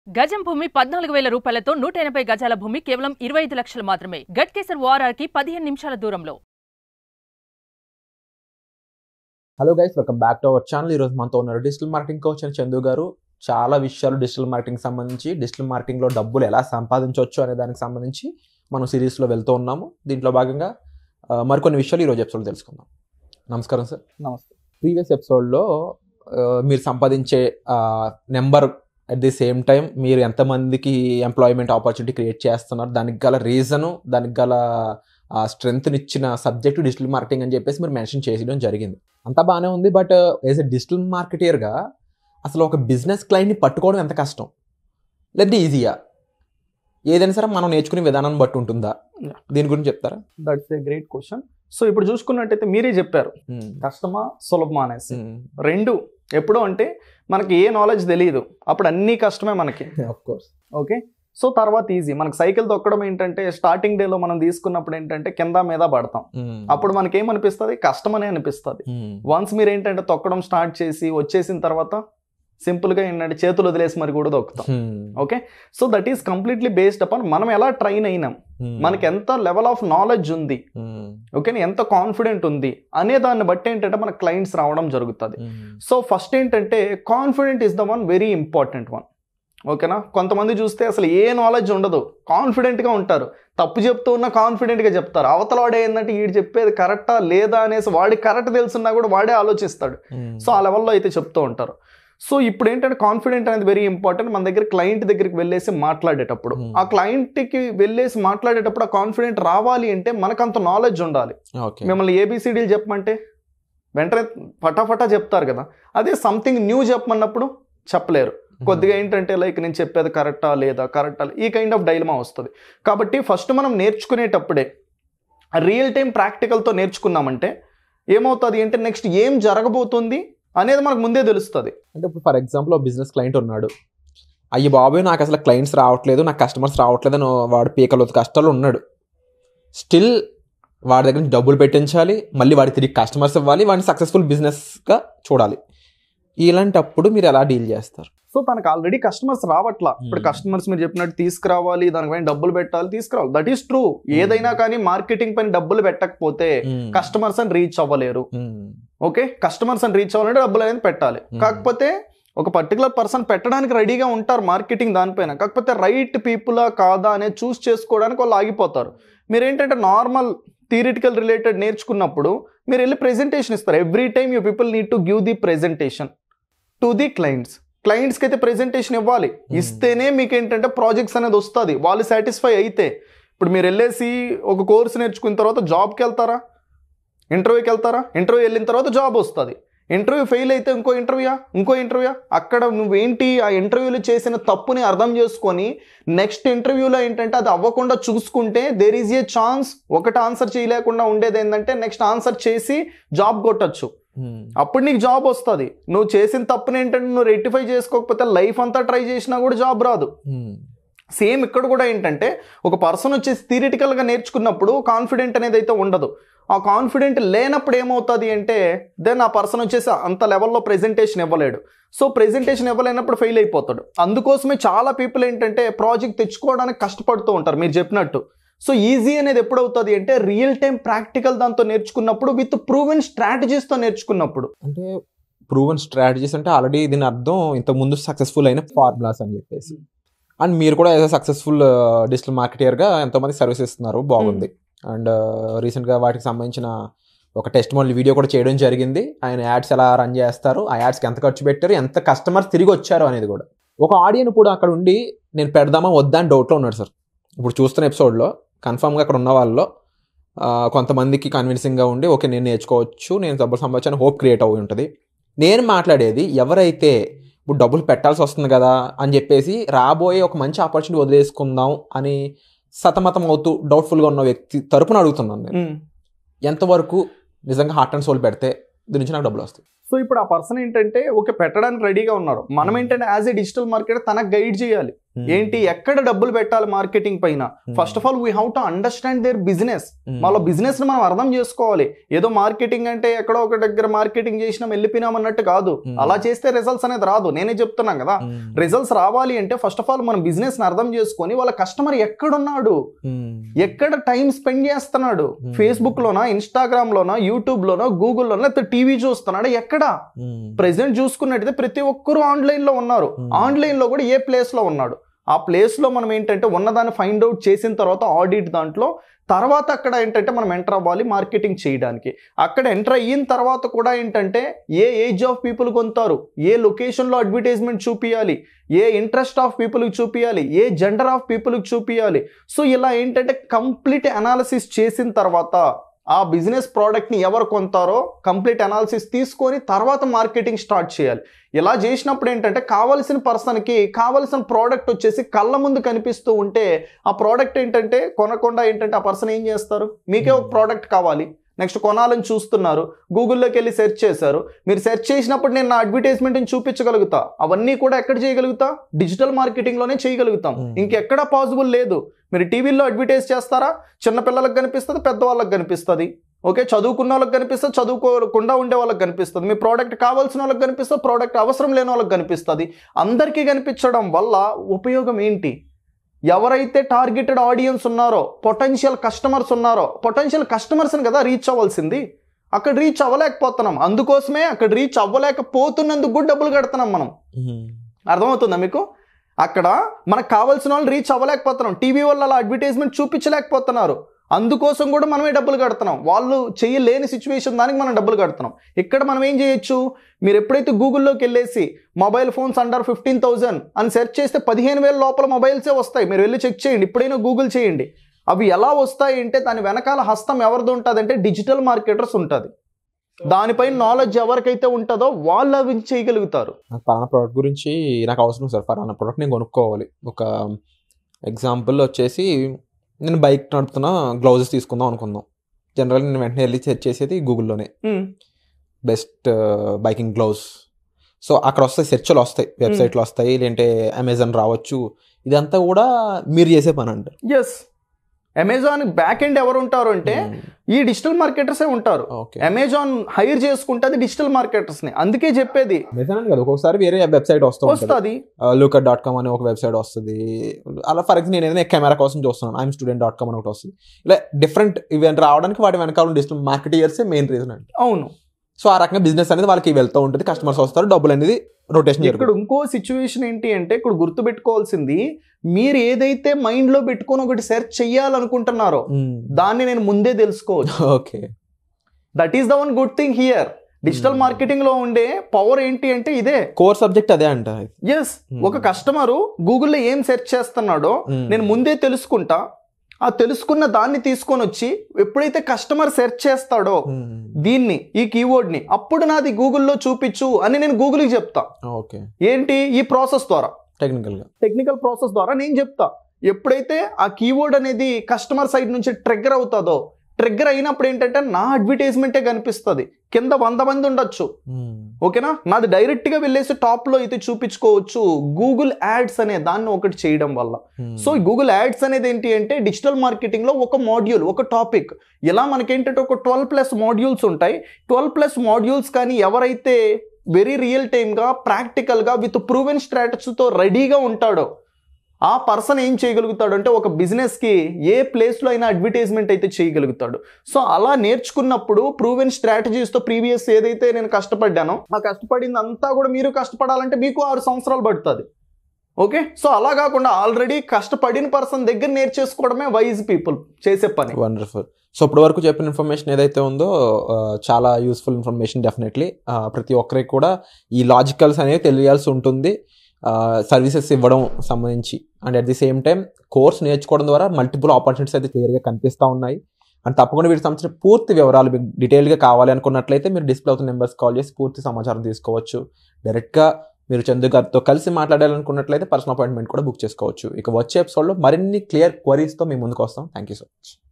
గజం భూమి పద్నాలుగు వేల రూపాయలతో నూట ఎనభై గజాల భూమి కేవలం ఇరవై ఐదు లక్షలు మాత్రమే గట్కేసర్ ఓఆర్ఆర్కి పదిహేను నిమిషాల దూరంలో hello guys welcome back to our channel ఈరోజు మనతో ఉన్నారు డిజిటల్ మార్కెటింగ్ కోచ్ అని చందు గారు చాలా విషయాలు డిజిటల్ మార్కెటింగ్ సంబంధించి డిజిటల్ మార్కెటింగ్లో డబ్బులు ఎలా సంపాదించవచ్చు అనే దానికి సంబంధించి మనం సిరీస్లో వెళ్తూ ఉన్నాము దీంట్లో భాగంగా ఆ, మరికొన్ని విషయాలు ఈరోజు ఎపిసోడ్ తెలుసుకుందాం నమస్కారం సార్ నమస్తే ప్రీవియస్ ఎపిసోడ్లో మీరు సంపాదించే number at the same time మీరు ఎంతమందికి ఎంప్లాయ్మెంట్ ఆపర్చునిటీ క్రియేట్ చేస్తున్నారు దానికి గల రీజను దానికి గల స్ట్రెంగ్త్ని ఇచ్చిన సబ్జెక్ట్ డిజిటల్ మార్కెటింగ్ అని చెప్పేసి మీరు మెన్షన్ చేయడం జరిగింది అంతా బాగానే ఉంది బట్ యాజ్ ఎ డిజిటల్ మార్కెటీర్గా అసలు ఒక బిజినెస్ క్లయింట్ని పట్టుకోవడం ఎంత కష్టం లేదంటే ఈజీయా ఏదైనా సరే మనం నేర్చుకునే విధానాన్ని బట్టి ఉంటుందా Yeah. దీని గురించి చెప్తారా that's a great question so ఇప్పుడు చూసుకున్నట్టయితే మీరే చెప్పారు కష్టమా సులభమా అనేసి రెండు ఎప్పుడు అంటే మనకి ఏ నాలెడ్జ్ తెలియదు అప్పుడు అన్నీ కష్టమే మనకి ఆఫ్ కోర్స్ ఓకే సో తర్వాత ఈజీ మనకి సైకిల్ తొక్కడం ఏంటంటే స్టార్టింగ్ డేలో మనం తీసుకున్నప్పుడు ఏంటంటే కింద మీద పడతాం అప్పుడు మనకి ఏమనిపిస్తుంది కష్టం అనే అనిపిస్తుంది వన్స్ మీరు ఏంటంటే తొక్కడం స్టార్ట్ చేసి వచ్చేసిన తర్వాత సింపుల్గా ఏంటంటే చేతులు వదిలేసి మరి కూడా తొక్కుతాం okay so that is completely based upon మనం ఎలా ట్రైన్ అయినాం మనకి ఎంత లెవెల్ ఆఫ్ నాలెడ్జ్ ఉంది ఓకే ఎంత కాన్ఫిడెంట్ ఉంది అనే దాన్ని బట్టి ఏంటంటే మన క్లయింట్స్ రావడం జరుగుతుంది సో ఫస్ట్ ఏంటంటే confident is the one very important one ఓకేనా కొంతమంది చూస్తే అసలు ఏ నాలెడ్జ్ ఉండదు కాన్ఫిడెంట్గా ఉంటారు తప్పు చెప్తూ ఉన్నా కాన్ఫిడెంట్గా చెప్తారు అవతల వాడే ఏంటంటే వీడు చెప్పేది కరెక్టా లేదా అనేసి వాడికి కరెక్ట్ తెలుసున్నా కూడా వాడే ఆలోచిస్తాడు సో ఆ లెవెల్లో అయితే చెప్తూ ఉంటారు సో ఇప్పుడు ఏంటంటే కాన్ఫిడెంట్ అనేది వెరీ ఇంపార్టెంట్ మన దగ్గర క్లయింట్ దగ్గరికి వెళ్ళేసి మాట్లాడేటప్పుడు Hmm. ఆ క్లయింట్కి వెళ్ళేసి మాట్లాడేటప్పుడు ఆ కాన్ఫిడెంట్ రావాలి అంటే మనకు అంత నాలెడ్జ్ ఉండాలి ఓకే మిమ్మల్ని ఏబిసిడీలు చెప్పమంటే వెంటనే ఫటాఫటా చెప్తారు కదా అదే సంథింగ్ న్యూ చెప్పమన్నప్పుడు చెప్పలేరు కొద్దిగా ఏంటంటే లైక్ నేను చెప్పేది కరెక్టా లేదా కరెక్టా ఈ కైండ్ ఆఫ్ డైలమా వస్తుంది కాబట్టి ఫస్ట్ మనం నేర్చుకునేటప్పుడే రియల్ టైం ప్రాక్టికల్తో నేర్చుకున్నామంటే ఏమవుతుంది అంటే నెక్స్ట్ ఏం జరగబోతుంది అనేది మనకు ముందే తెలుస్తుంది అంటే ఇప్పుడు ఫర్ ఎగ్జాంపుల్ బిజినెస్ క్లయింట్ ఉన్నాడు అయ్యి బాబోయ్ నాకు అసలు క్లయింట్స్ రావట్లేదు నాకు కస్టమర్స్ రావట్లేదు అని వాడు పీకలు కష్టాలు ఉన్నాడు స్టిల్ వాడి దగ్గర నుంచి డబ్బులు పెట్టించాలి మళ్ళీ వాడి తిరిగి కస్టమర్స్ ఇవ్వాలి వాడిని సక్సెస్ఫుల్ బిజినెస్గా చూడాలి ఇలాంటప్పుడు మీరు ఎలా డీల్ చేస్తారు సో తనకు ఆల్రెడీ కస్టమర్స్ రావట్లా ఇప్పుడు Hmm. కస్టమర్స్ మీరు చెప్పినట్టు తీసుకురావాలి దానిపైన డబ్బులు పెట్టాలి తీసుకురావాలి దట్ ఈస్ ట్రూ ఏదైనా కానీ మార్కెటింగ్ పైన డబ్బులు పెట్టకపోతే కస్టమర్స్ అని రీచ్ అవ్వలేరు ఓకే కస్టమర్స్ అని రీచ్ అవ్వాలంటే డబ్బులు అనేది పెట్టాలి Hmm. కాకపోతే ఒక పర్టికులర్ పర్సన్ పెట్టడానికి రెడీగా ఉంటారు మార్కెటింగ్ దానిపైన కాకపోతే రైట్ పీపులా కాదా అనేది చూస్ చేసుకోవడానికి వాళ్ళు ఆగిపోతారు మీరు ఏంటంటే నార్మల్ థియరిటికల్ రిలేటెడ్ నేర్చుకున్నప్పుడు మీరు వెళ్ళి ప్రెజెంటేషన్ ఇస్తారు every time you people need to give the presentation to the clients క్లయింట్స్కి అయితే ప్రెజెంటేషన్ ఇవ్వాలి ఇస్తేనే మీకు ఏంటంటే ప్రాజెక్ట్స్ అనేది వస్తుంది వాళ్ళు సాటిస్ఫై అయితే ఇప్పుడు మీరు వెళ్ళేసి ఒక కోర్స్ నేర్చుకున్న తర్వాత జాబ్కి వెళ్తారా ఇంటర్వ్యూకి వెళ్తారా ఇంటర్వ్యూ వెళ్ళిన తర్వాత జాబ్ వస్తుంది ఇంటర్వ్యూ ఫెయిల్ అయితే ఇంకో ఇంటర్వ్యూయా ఇంకో ఇంటర్వ్యూయా అక్కడ నువ్వేంటి ఆ ఇంటర్వ్యూలో చేసిన తప్పుని అర్థం చేసుకొని నెక్స్ట్ ఇంటర్వ్యూలో ఏంటంటే అది అవ్వకుండా చూసుకుంటే దేర్ ఈజ్ ఏ ఛాన్స్ ఒకటి ఆన్సర్ చేయలేకుండా ఉండేది ఏంటంటే నెక్స్ట్ ఆన్సర్ చేసి జాబ్ కొట్టచ్చు అప్పుడు నీకు జాబ్ వస్తుంది నువ్వు చేసిన తప్పుని ఏంటంటే నువ్వు రెక్టిఫై చేసుకోకపోతే లైఫ్ అంతా ట్రై చేసినా కూడా జాబ్ రాదు సేమ్ ఇక్కడ కూడా ఏంటంటే ఒక పర్సన్ వచ్చేసి థియరిటికల్గా నేర్చుకున్నప్పుడు కాన్ఫిడెంట్ అనేది అయితే ఉండదు ఆ కాన్ఫిడెంట్ లేనప్పుడు ఏమవుతుంది అంటే దెన్ ఆ పర్సన్ వచ్చేసి అంత లెవెల్లో ప్రెజెంటేషన్ ఇవ్వలేడు సో ప్రెజెంటేషన్ ఇవ్వలేనప్పుడు ఫెయిల్ అయిపోతాడు అందుకోసమే చాలా పీపుల్ ఏంటంటే ప్రాజెక్ట్ తెచ్చుకోవడానికి కష్టపడుతూ ఉంటారు మీరు చెప్పినట్టు సో ఈజీ అనేది ఎప్పుడు అవుతుంది అంటే రియల్ టైం ప్రాక్టికల్ దాంతో నేర్చుకున్నప్పుడు విత్ ప్రూవెన్ స్ట్రాటజీస్తో నేర్చుకున్నప్పుడు అంటే ప్రూవెన్ స్ట్రాటజీస్ అంటే ఆల్రెడీ దీని అర్థం ఇంత ముందు సక్సెస్ఫుల్ అయిన ఫార్ములాస్ అని చెప్పేసి అండ్ మీరు కూడా యాజ్ సక్సెస్ఫుల్ డిజిటల్ మార్కెటియర్గా ఎంతోమంది సర్వీస్ ఇస్తున్నారు బాగుంది అండ్ రీసెంట్గా వాటికి సంబంధించిన ఒక టెస్ట్ మోడల్ వీడియో కూడా చేయడం జరిగింది ఆయన యాడ్స్ ఎలా రన్ చేస్తారు ఆ యాడ్స్కి ఎంత ఖర్చు పెట్టారు ఎంత కస్టమర్స్ తిరిగి వచ్చారు అనేది కూడా ఒక ఆడియన్ కూడా అక్కడ ఉండి నేను పెడదామా వద్దా అని డౌట్లో ఉన్నాడు సార్ ఇప్పుడు చూస్తున్న ఎపిసోడ్లో కన్ఫామ్గా అక్కడ ఉన్న వాళ్ళలో ఆ, కొంతమందికి కన్విన్సింగ్గా ఉండి ఓకే నేను నేర్చుకోవచ్చు నేను డబ్బులు సంపాదించాను హోప్ క్రియేట్ అవ్వి ఉంటుంది నేను మాట్లాడేది ఎవరైతే ఇప్పుడు డబ్బులు పెట్టాల్సి వస్తుంది కదా అని చెప్పేసి రాబోయే ఒక మంచి ఆపర్చునిటీ వదిలేసుకుందాం అని సతమతం అవుతూ డౌట్ఫుల్గా ఉన్న వ్యక్తి తరపున అడుగుతున్నాను నేను ఎంతవరకు నిజంగా హార్ట్ అండ్ సోల్ పెడితే దీని నుంచి నాకు డబ్బులు వస్తాయి సో ఇప్పుడు ఆ పర్సన్ ఏంటంటే ఓకే పెట్టడానికి రెడీగా ఉన్నారు మనం ఏంటంటే యాజ్ ఏ డిజిటల్ మార్కెటర్ తనకు గైడ్ చేయాలి ఏంటి ఎక్కడ డబ్బులు పెట్టాలి మార్కెటింగ్ పైన first of all we how to understand their business వాళ్ళ బిజినెస్ ని మనం అర్థం చేసుకోవాలి ఏదో మార్కెటింగ్ అంటే ఎక్కడో ఒక దగ్గర మార్కెటింగ్ చేసినాం వెళ్ళిపోయినాం అన్నట్టు కాదు Hmm. అలా చేస్తే రిజల్ట్స్ అనేది రాదు నేనే చెప్తున్నాను కదా రిజల్ట్స్ రావాలి అంటే ఫస్ట్ ఆఫ్ ఆల్ మనం బిజినెస్ ని అర్థం చేసుకొని వాళ్ళ కస్టమర్ ఎక్కడున్నాడు ఎక్కడ టైం స్పెండ్ చేస్తున్నాడు Hmm. ఫేస్బుక్ లోనా ఇన్స్టాగ్రామ్ లోనా యూట్యూబ్ లోనా గూగుల్లోనా లేకపోతే టీవీ చూస్తున్నాడు ఎక్కడ ప్రెసెంట్ చూసుకున్నట్టయితే ప్రతి ఒక్కరు ఆన్లైన్ లో ఉన్నారు Hmm. ఆన్లైన్ లో కూడా ఏ ప్లేస్ లో ఉన్నాడు ఆ ప్లేస్ లో మనం ఏంటంటే ఉన్నదాన్ని ఫైండ్ అవుట్ చేసిన తర్వాత ఆడిట్ దాంట్లో తర్వాత అక్కడ ఏంటంటే మనం ఎంటర్ అవ్వాలి మార్కెటింగ్ చేయడానికి అక్కడ ఎంటర్ అయిన తర్వాత కూడా ఏంటంటే ఏ ఏజ్ ఆఫ్ పీపుల్ కొంటారు ఏ లొకేషన్లో అడ్వర్టైజ్మెంట్ చూపించాలి ఏ ఇంట్రెస్ట్ ఆఫ్ పీపుల్కి చూపించాలి ఏ జెండర్ ఆఫ్ పీపుల్కి చూపించాలి సో ఇలా ఏంటంటే కంప్లీట్ అనాలిసిస్ చేసిన తర్వాత ఆ బిజినెస్ ప్రోడక్ట్ని ఎవరు కొంటారో కంప్లీట్ అనాలిసిస్ తీసుకొని తర్వాత మార్కెటింగ్ స్టార్ట్ చేయాలి ఇలా చేసినప్పుడు ఏంటంటే కావలసిన పర్సన్కి కావలసిన ప్రోడక్ట్ వచ్చేసి కళ్ళ ముందు కనిపిస్తూ ఉంటే ఆ ప్రోడక్ట్ ఏంటంటే కొనకుండా ఏంటంటే ఆ పర్సన్ ఏం చేస్తారు మీకే ఒక ప్రోడక్ట్ కావాలి నెక్స్ట్ కొనాలని చూస్తున్నారు గూగుల్లోకి వెళ్ళి సెర్చ్ చేశారు మీరు సెర్చ్ చేసినప్పుడు నేను నా అడ్వర్టైజ్మెంట్ని చూపించగలుగుతా అవన్నీ కూడా ఎక్కడ చేయగలుగుతా డిజిటల్ మార్కెటింగ్లోనే చేయగలుగుతాం Hmm. ఇంకెక్కడ పాసిబుల్ లేదు మీరు టీవీలో అడ్వర్టైజ్ చేస్తారా చిన్నపిల్లలకు కనిపిస్తుంది పెద్దవాళ్ళకి కనిపిస్తుంది ఓకే చదువుకున్న వాళ్ళకి కనిపిస్తుంది చదువుకోకుండా ఉండే వాళ్ళకి కనిపిస్తుంది మీ ప్రోడక్ట్ కావాల్సిన వాళ్ళకి కనిపిస్తుంది ప్రోడక్ట్ అవసరం లేని వాళ్ళకి కనిపిస్తుంది అందరికీ కనిపించడం వల్ల ఉపయోగం ఏంటి ఎవరైతే టార్గెటెడ్ ఆడియన్స్ ఉన్నారో పొటెన్షియల్ కస్టమర్స్ ఉన్నారో పొటెన్షియల్ కస్టమర్స్ని కదా రీచ్ అవ్వాల్సింది అక్కడ రీచ్ అవ్వలేకపోతున్నాం అందుకోసమే అక్కడ రీచ్ అవ్వలేకపోతున్నందుకు కూడా డబ్బులు కడుతున్నాం మనం అర్థమవుతుందా మీకు అక్కడ మనకు కావాల్సిన వాళ్ళు రీచ్ అవ్వలేకపోతున్నాం టీవీ వల్ల అలా అడ్వర్టైజ్మెంట్ చూపించలేకపోతున్నారు అందుకోసం కూడా మనమే డబ్బులు కడుతున్నాం వాళ్ళు చేయలేని సిచ్యువేషన్ దానికి మనం డబ్బులు కడుతున్నాం ఇక్కడ మనం ఏం చేయొచ్చు మీరు ఎప్పుడైతే గూగుల్లోకి వెళ్ళేసి mobile phones under fifteen thousand అని సెర్చ్ చేస్తే పదిహేను వేల లోపల మొబైల్సే వస్తాయి మీరు వెళ్ళి చెక్ చేయండి ఇప్పుడైనా గూగుల్ చేయండి అవి ఎలా వస్తాయి అంటే దాని వెనకాల హస్తం ఎవరిది ఉంటుంది అంటే డిజిటల్ మార్కెటర్స్ ఉంటుంది దానిపైన నాలెడ్జ్ ఎవరికైతే ఉంటుందో వాళ్ళు అవి చేయగలుగుతారు నాకు పలానా ప్రోడక్ట్ గురించి నాకు అవసరం సార్ పలానా ప్రోడక్ట్ నేను కొనుక్కోవాలి ఒక ఎగ్జాంపుల్ వచ్చేసి నేను బైక్ నడుపుతున్నా గ్లౌజెస్ తీసుకుందాం అనుకుందాం జనరల్గా నేను వెంటనే వెళ్ళి సెర్చ్ చేసేది గూగుల్లోనే బెస్ట్ బైకింగ్ గ్లౌస్ సో అక్కడ వస్తాయి సెర్చ్లు వస్తాయి వెబ్సైట్లు వస్తాయి లేదంటే అమెజాన్ రావచ్చు ఇదంతా కూడా మీరు చేసే పని అంట ఎస్ అమెజాన్ బ్యాక్ ఎండ్ ఎవరు ఉంటారు అంటే ఈ డిజిటల్ మార్కెటర్సే ఉంటారు ఓకే అమెజాన్ హైర్ చేసుకుంటుంది డిజిటల్ మార్కెటర్స్ ని అందుకే చెప్పేది అమెజాన్ అని కదా ఒక్కొక్కసారి వేరే వెబ్సైట్ వస్తూ ఉంటుంది వస్తుంది లూకర్ డాట్ కామ్ అనే ఒక వెబ్సైట్ వస్తుంది అలా ఫర్ ఎగ్జాంపుల్ నేను ఏదైనా కెమెరా కోసం చూస్తున్నాను ఐఎమ్ స్టూడెంట్ డాట్ కామ్ అని ఒకటి వస్తుంది ఇలా డిఫరెంట్ ఈవెంట్ రావడానికి వాటి వెనకాల డిజిటల్ మార్కెటియర్సే మెయిన్ రీజన్ అండి అవును సో ఆ రకంగా బిజినెస్ అనేది వాళ్ళకి వెళ్తూ ఉంటుంది కస్టమర్స్ వస్తారు డబ్బులు అనేది రొటేషన్ ఇక్కడ ఇంకో సిచ్యువేషన్ ఏంటి అంటే ఇక్కడ గుర్తు పెట్టుకోవాల్సింది మీరు ఏదైతే మైండ్ లో పెట్టుకొని ఒకటి సెర్చ్ చెయ్యాలనుకుంటున్నారో దాన్ని నేను ముందే తెలుసుకోవచ్చు okay that is the one good thing here digital Hmm. Marketing లో ఉండే పవర్ ఏంటి అంటే ఇదే కోర్ సబ్జెక్ట్ అదే అంట ఎస్ ఒక కస్టమరు గూగుల్లో ఏం సెర్చ్ చేస్తున్నాడో నేను ముందే తెలుసుకుంటా ఆ తెలుసుకున్న దాన్ని తీసుకొని వచ్చి ఎప్పుడైతే కస్టమర్ సెర్చ్ చేస్తాడో దీన్ని ఈ కీవర్డ్ ని అప్పుడు నాది గూగుల్లో చూపించు అని నేను గూగుల్కి చెప్తా ఓకే ఏంటి ఈ ప్రాసెస్ ద్వారా టెక్నికల్ గా టెక్నికల్ ప్రాసెస్ ద్వారా నేను చెప్తా ఎప్పుడైతే ఆ కీవర్డ్ అనేది కస్టమర్ సైడ్ నుంచి ట్రిగ్గర్ అవుతుందో ట్రిగ్గర్ అయినప్పుడు ఏంటంటే నా అడ్వర్టైజ్మెంటే కనిపిస్తుంది కింద వంద మంది ఉండొచ్చు ఓకేనా నాది డైరెక్ట్గా వెళ్ళేసి టాప్లో అయితే చూపించుకోవచ్చు గూగుల్ యాడ్స్ అనే దాన్ని ఒకటి చేయడం వల్ల సో ఈ గూగుల్ యాడ్స్ అనేది ఏంటి అంటే డిజిటల్ మార్కెటింగ్లో ఒక మాడ్యూల్ ఒక టాపిక్ ఇలా మనకేంటంటే ఒక ట్వెల్వ్ ప్లస్ మాడ్యూల్స్ ఉంటాయి ట్వెల్వ్ ప్లస్ మాడ్యూల్స్ కానీ ఎవరైతే వెరీ రియల్ టైమ్గా ప్రాక్టికల్గా విత్ ప్రూవెన్ స్ట్రాటజీతో రెడీగా ఉంటాడో ఆ పర్సన్ ఏం చేయగలుగుతాడు అంటే ఒక బిజినెస్కి ఏ ప్లేస్లో అయినా అడ్వర్టైజ్మెంట్ అయితే చేయగలుగుతాడు సో అలా నేర్చుకున్నప్పుడు ప్రూవెన్ స్ట్రాటజీస్తో ప్రీవియస్ ఏదైతే నేను కష్టపడ్డానో ఆ కష్టపడింది అంతా కూడా మీరు కష్టపడాలంటే మీకు ఆరు సంవత్సరాలు పడుతుంది ఓకే సో అలా కాకుండా ఆల్రెడీ కష్టపడిన పర్సన్ దగ్గర నేర్చేసుకోవడమే వైజ్ పీపుల్ చేసే పని వండర్ఫుల్ సో ఇప్పటి వరకు చెప్పిన ఇన్ఫర్మేషన్ ఏదైతే ఉందో ఆ, చాలా యూస్ఫుల్ ఇన్ఫర్మేషన్ డెఫినెట్లీ ప్రతి ఒక్కరికి కూడా ఈ లాజికల్స్ అనేవి తెలియాల్సి ఉంటుంది సర్వీసెస్ ఇవ్వడం సంబంధించి and at the same time course నేర్చుకోవడం ద్వారా మల్టిపుల్ ఆపర్చునిటీస్ అయితే క్లియర్గా కనిపిస్తూ ఉన్నాయి అండ్ తప్పకుండా వీటికి సంబంధించిన పూర్తి వివరాలు మీకు డీటెయిల్గా కావాలి అనుకున్నట్లయితే మీరు డిస్ప్లే అవుతున్న నెంబర్స్ కాల్ చేసి పూర్తి సమాచారం తీసుకోవచ్చు డైరెక్ట్గా మీరు చందు గారితో కలిసి మాట్లాడాలనుకున్నట్లయితే పర్సనల్ అపాయింట్మెంట్ కూడా బుక్ చేసుకోవచ్చు ఇక వచ్చే ఎపిసోడ్లో మరిన్ని క్లియర్ క్వరీస్తో మీ ముందుకు వస్తాం థ్యాంక్ యూ సో మచ్